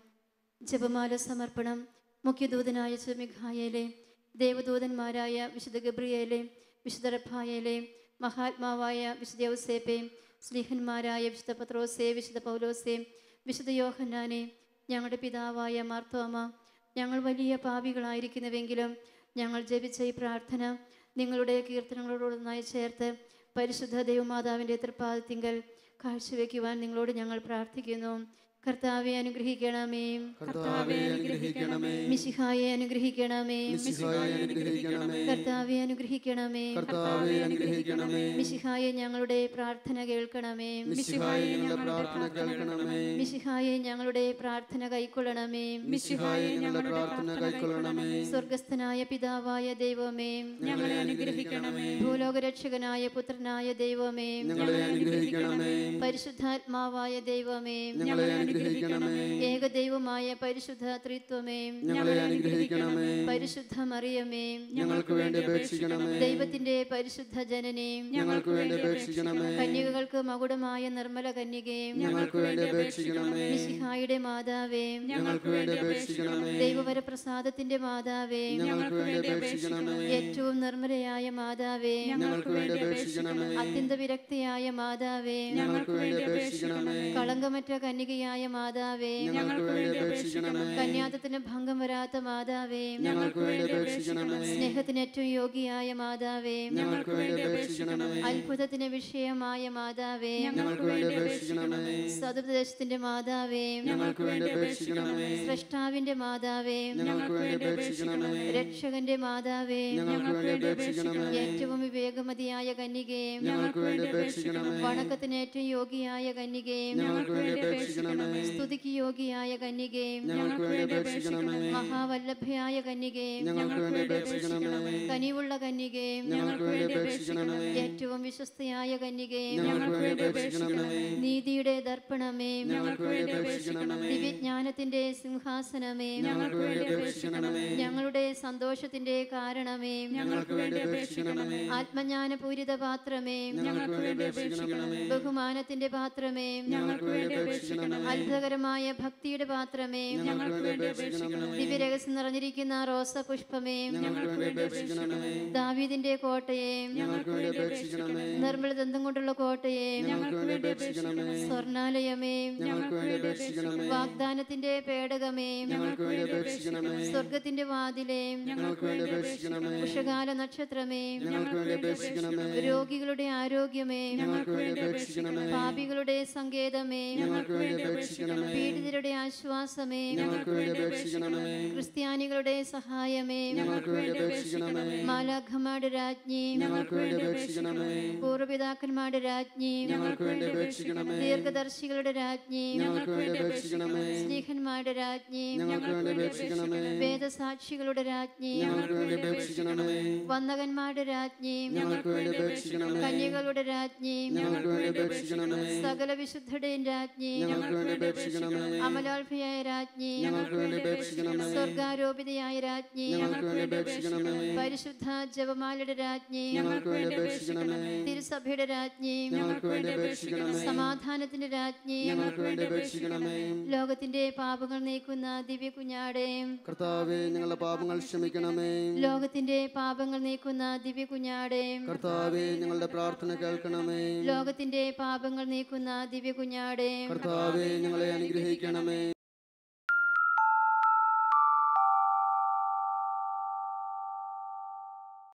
ജപമാല സമർപ്പണം മുഖ്യദൂതനായ സുമിഖായയിലെ ദേവദൂതന്മാരായ വിശുദ്ധ ഗബ്രിയേലെ വിശുദ്ധ റഫായേലെ മഹാത്മാവായ വിശുദ്ധ ഔസേപ്പെ സ്നേഹന്മാരായ വിശുദ്ധ പത്രോസെ വിശുദ്ധ പൗലോസെ വിശുദ്ധ യോഹന്നാനെ ഞങ്ങളുടെ പിതാവായ മാർത്തോമ ഞങ്ങൾ വലിയ പാപികളായിരിക്കുന്നുവെങ്കിലും ഞങ്ങൾ ജപിച്ച ഈ പ്രാർത്ഥന നിങ്ങളുടെ കീർത്തനങ്ങളോടൊന്നായി ചേർത്ത് പരിശുദ്ധ ദൈവമാതാവിൻ്റെ തൃപ്പാദത്തിങ്കൽ കാഴ്ചവെക്കുവാൻ നിങ്ങളോട് ഞങ്ങൾ പ്രാർത്ഥിക്കുന്നു കർത്താവെ അനുഗ്രഹിക്കണമേ കർത്താവെ അനുഗ്രഹിക്കണമേ മിശിഹായെ അനുഗ്രഹിക്കണമേ മിശിഹായെ അനുഗ്രഹിക്കണമേ കർത്താവെ അനുഗ്രഹിക്കണമേ കർത്താവെ അനുഗ്രഹിക്കണമേ മിശിഹായെ ഞങ്ങളുടെ പ്രാർത്ഥന കേൾക്കണമേ മിശിഹായെ ഞങ്ങളുടെ പ്രാർത്ഥന കേൾക്കണമേ മിശിഹായെ ഞങ്ങളുടെ പ്രാർത്ഥന കൈക്കൊള്ളണമേ മിശിഹായെ ഞങ്ങളുടെ പ്രാർത്ഥന കൈക്കൊള്ളണമേ സ്വർഗസ്ഥനായ പിതാവായ ദൈവമേ ഞങ്ങളെ അനുഗ്രഹിക്കണമേ ഭൂലോകരക്ഷകനായ പുത്രനായ ദൈവമേ ഞങ്ങളെ അനുഗ്രഹിക്കണമേ പരിശുദ്ധാത്മാവായ ദൈവമേ ഞങ്ങളെ അനുഗ്രഹിക്കണമേ ഏകദൈവമായ പരിശുദ്ധ ത്രിത്വമേ ഞങ്ങളെ അനുഗ്രഹിക്കണമേ പരിശുദ്ധ മറിയമേ ഞങ്ങൾക്ക് വേണ്ടി അപേക്ഷിക്കണമേ ദൈവത്തിന്റെ പരിശുദ്ധ ജനനേ ഞങ്ങൾക്ക് വേണ്ടി അപേക്ഷിക്കണമേ കന്യകകൾക്ക് മകുടമായ നിർമ്മല കന്യകേ ഞങ്ങൾക്ക് വേണ്ടി അപേക്ഷിക്കണമേ മിശിഹായുടെ മാതാവേ ഞങ്ങൾക്ക് വേണ്ടി അപേക്ഷിക്കണമേ ദൈവവരപ്രസാദത്തിന്റെ മാതാവേ ഞങ്ങൾക്ക് വേണ്ടി അപേക്ഷിക്കണമേ ഏറ്റവും നിർമ്മലയായ മാതാവേ ഞങ്ങൾക്ക് വേണ്ടി അപേക്ഷിക്കണമേ അത്യന്ത വിരക്തിയായ മാതാവേ ഞങ്ങൾക്ക് വേണ്ടി അപേക്ഷിക്കണമേ കളങ്കമറ്റ കന്യകയായ മാതാവേ ഞങ്ങൾക്ക് വേണ്ടി അപേക്ഷിക്കണമേ കന്യാതത്തിന് ഭംഗം വരാത്ത മാതാവേ ഞങ്ങൾക്ക് വേണ്ടി അപേക്ഷിക്കണമേ സ്നേഹത്തിന് ഏറ്റവും യോഗ്യയായ മാതാവേ ഞങ്ങൾക്ക് വേണ്ടി അപേക്ഷിക്കണമേ അത്ഭുതത്തിന് വിഷയമായ മാതാവേ ഞങ്ങൾക്ക് വേണ്ടി അപേക്ഷിക്കണമേ സതുപദേശത്തിന്റെ മാതാവേ ഞങ്ങൾക്ക് വേണ്ടി അപേക്ഷിക്കണമേ സ്രഷ്ടാവിന്റെ മാതാവേ ഞങ്ങൾക്ക് വേണ്ടി അപേക്ഷിക്കണമേ രക്ഷകന്റെ മാതാവേ ഞങ്ങൾക്ക് വേണ്ടി അപേക്ഷിക്കണമേ ഏറ്റവും വിവേകമതിയായ കന്യകേ ഞങ്ങൾക്ക് വേണ്ടി അപേക്ഷിക്കണമേ വണക്കത്തിന് ഏറ്റവും യോഗ്യയായ കന്യകേ ഞങ്ങൾക്ക് വേണ്ടി അപേക്ഷിക്കണമേ സ്തുതിക്ക് യോഗ്യയായ കന്യകേ ഞങ്ങൾക്ക് വേണ്ടി അപേക്ഷിക്കണമേ മഹാവല്ലഭയായ കന്യകേ ഞങ്ങൾക്ക് വേണ്ടി അപേക്ഷിക്കണമേ കനിവുള്ള കന്യകേ ഞങ്ങൾക്ക് വേണ്ടി അപേക്ഷിക്കണമേ ഏറ്റവും വിശ്വസ്തയായ കന്യകേ ഞങ്ങൾക്ക് വേണ്ടി അപേക്ഷിക്കണമേ നീതിയുടെ ദർപ്പണമേ ഞങ്ങൾക്ക് വേണ്ടി അപേക്ഷിക്കണമേ ദിവ്യജ്ഞാനത്തിന്റെ സിംഹാസനമേ ഞങ്ങൾക്ക് വേണ്ടി അപേക്ഷിക്കണമേ ഞങ്ങളുടെ സന്തോഷത്തിന്റെ കാരണമേ ഞങ്ങൾക്ക് വേണ്ടി അപേക്ഷിക്കണമേ ആത്മജ്ഞാനപൂരിത പാത്രമേ ഞങ്ങൾക്ക് വേണ്ടി അപേക്ഷിക്കണമേ ബഹുമാനത്തിന്റെ പാത്രമേ ഞങ്ങൾക്ക് വേണ്ടി അപേക്ഷിക്കണമേ അത്ഭുതകരമായ ഭക്തിയുടെ പാത്രമേ ഞങ്ങൾക്ക് വേണ്ടി അപേക്ഷിക്കണമേ ദിവ്യരഹസ്യം നിറഞ്ഞിരിക്കുന്ന റോസ പുഷ്പമേ ഞങ്ങൾക്ക് വേണ്ടി അപേക്ഷിക്കണമേ ദാവീദിന്റെ കോട്ടയെ ഞങ്ങൾക്ക് വേണ്ടി അപേക്ഷിക്കണമേ നിർമ്മല ദന്തം കൊണ്ടുള്ള കോട്ടയെ ഞങ്ങൾക്ക് വേണ്ടി അപേക്ഷിക്കണമേ സ്വർണാലയമേ ഞങ്ങൾക്ക് വേണ്ടി അപേക്ഷിക്കണമേ വാഗ്ദാനത്തിന്റെ പേടകമേ ഞങ്ങൾക്ക് വേണ്ടി അപേക്ഷിക്കണമേ സ്വർഗത്തിന്റെ വാതിലെ ഞങ്ങൾക്ക് വേണ്ടി അപേക്ഷിക്കണമേ ഉഷകാല നക്ഷത്രമേ ഞങ്ങൾക്ക് വേണ്ടി അപേക്ഷിക്കണമേ രോഗികളുടെ ആരോഗ്യമേ ഞങ്ങൾക്ക് വേണ്ടി അപേക്ഷിക്കണമേ പാപികളുടെ സങ്കേതമേ ഞങ്ങൾക്ക് വേണ്ടി അപേക്ഷിക്കണമേ പീഡിതരുടെ ആശ്വാസമേ ഞങ്ങൾക്ക് വേണ്ടി അപേക്ഷിക്കണമേ ക്രിസ്ത്യാനികളുടെ സഹായമേ ഞങ്ങൾക്ക് വേണ്ടി അപേക്ഷിക്കണമേ മാലാഖമാരുടെ രാജ്ഞി ഞങ്ങൾക്ക് വേണ്ടി അപേക്ഷിക്കണമേ പൂർവ്വപിതാക്കന്മാരുടെ രാജ്ഞി ഞങ്ങൾക്ക് വേണ്ടി അപേക്ഷിക്കണമേ ദീർഘദർശികളുടെ രാജ്ഞി ഞങ്ങൾക്ക് വേണ്ടി അപേക്ഷിക്കണമേ സ്നേഹന്മാരുടെ രാജ്ഞി ഞങ്ങൾക്ക് വേണ്ടി അപേക്ഷിക്കണമേ വേദസാക്ഷികളുടെ രാജ്ഞി ഞങ്ങൾക്ക് വേണ്ടി അപേക്ഷിക്കണമേ വന്ദകന്മാരുടെ രാജ്ഞി ഞങ്ങൾക്ക് വേണ്ടി അപേക്ഷിക്കണമേ കന്യകളുടെ രാജ്ഞി ഞങ്ങൾക്ക് വേണ്ടി അപേക്ഷിക്കണമേ സകല വിശുദ്ധരുടെയും രാജ്ഞി ഞങ്ങൾക്ക് വേണ്ടി അപേക്ഷിക്കണമേ അമലോത്ഭയായ രാജ്ഞി ഞങ്ങൾക്ക് വേണ്ടി അപേക്ഷിക്കണമേ സ്വർഗാരോപിതയായ രാജ്ഞി ഞങ്ങൾക്ക് വേണ്ടി അപേക്ഷിക്കണമേ പരിശുദ്ധ ജപമാലയുടെ രാജ്ഞി ഞങ്ങൾക്ക് വേണ്ടി അപേക്ഷിക്കണമേ തിരുസഭയുടെ രാജ്ഞി ഞങ്ങൾക്ക് വേണ്ടി അപേക്ഷിക്കണമേ സമാധാനത്തിന്റെ രാജ്ഞി ഞങ്ങൾക്ക് വേണ്ടി അപേക്ഷിക്കണമേ ലോകത്തിന്റെ പാപങ്ങൾ നീക്കുന്ന ദിവ്യ കുഞ്ഞാടെ കർത്താവെ ഞങ്ങളുടെ പാപങ്ങൾ ക്ഷമിക്കണമേ ലോകത്തിന്റെ പാപങ്ങൾ നീക്കുന്ന ദിവ്യ കുഞ്ഞാടെ കർത്താവെ ഞങ്ങളുടെ പ്രാർത്ഥന കേൾക്കണമേ ലോകത്തിന്റെ പാപങ്ങൾ നീക്കുന്ന ദിവ്യ കുഞ്ഞാടെ കർത്താവെ ഞങ്ങളെ അനുഗ്രഹിക്കണമേ